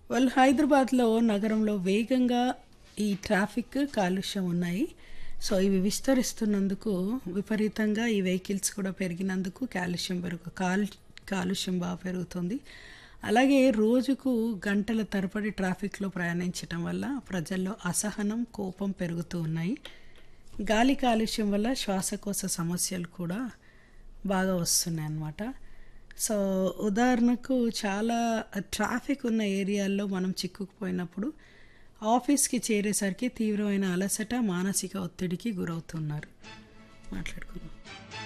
వాళ్ళు హైదరాబాద్లో నగరంలో వేగంగా ఈ ట్రాఫిక్ కాలుష్యం ఉన్నాయి సో ఇవి విస్తరిస్తున్నందుకు విపరీతంగా ఈ వెహికల్స్ కూడా పెరిగినందుకు కాలుష్యం పెరుగు కాల్ కాలుష్యం బాగా పెరుగుతుంది అలాగే రోజుకు గంటల తరబడి ట్రాఫిక్లో ప్రయాణించడం వల్ల ప్రజల్లో అసహనం కోపం పెరుగుతూ ఉన్నాయి గాలి కాలుష్యం వల్ల శ్వాసకోశ సమస్యలు కూడా బాగా వస్తున్నాయి అన్నమాట సో ఉదాహరణకు చాలా ట్రాఫిక్ ఉన్న ఏరియాల్లో మనం చిక్కుకుపోయినప్పుడు ఆఫీస్కి చేరేసరికి తీవ్రమైన అలసట మానసిక ఒత్తిడికి గురవుతున్నారు మాట్లాడుకుందాం